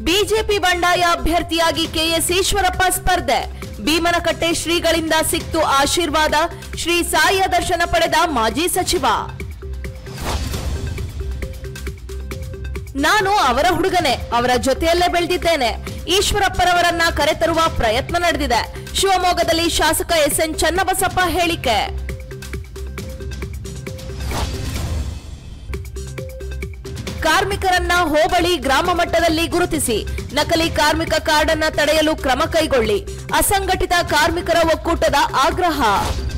BJP ಬಂಡಾಯ ಅಭ್ಯರ್ಥಿಯಾಗಿ KS Eshwarappa ಸ್ಪರ್ಧೆ ಭೀಮನಕಟ್ಟೆ ಶ್ರೀಗಳಿಂದ ಸಿಕ್ತು ಆಶೀರ್ವಾದ ಶ್ರೀ ಸಾಯಿಯ ದರ್ಶನ ಪಡೆದ ಮಾಜಿ ಸಚಿವ ನಾನು ಅವರ ಹುಡುಗನೇ ಅವರ ಜೊತೆಯಲ್ಲೇ ಬೆಳೆದಿದ್ದೇನೆ ಈಶ್ವರಪ್ಪರವರನ್ನ ಕರೆತರುವ ಪ್ರಯತ್ನ ನಡೆದಿದೆ ಶಿವಮೊಗ್ಗದಲ್ಲಿ ಶಾಸಕ ಎಸ್ ಎನ್ ಚನ್ನಬಸಪ್ಪ ಹೇಳಿಕೆ ಕಾರ್ಮಿಕರನ್ನ ಹೋಬಳಿ ಗ್ರಾಮ ಮಟ್ಟದಲ್ಲಿ ಗುರುತಿಸಿ ನಕಲಿ ಕಾರ್ಮಿಕ ಕಾರ್ಡ್ ಅನ್ನ ತಡೆಯಲು ಕ್ರಮ ಕೈಗೊಳ್ಳಿ ಅಸಂಘಟಿತ ಕಾರ್ಮಿಕರ ಒಕ್ಕೂಟದ ಆಗ್ರಹ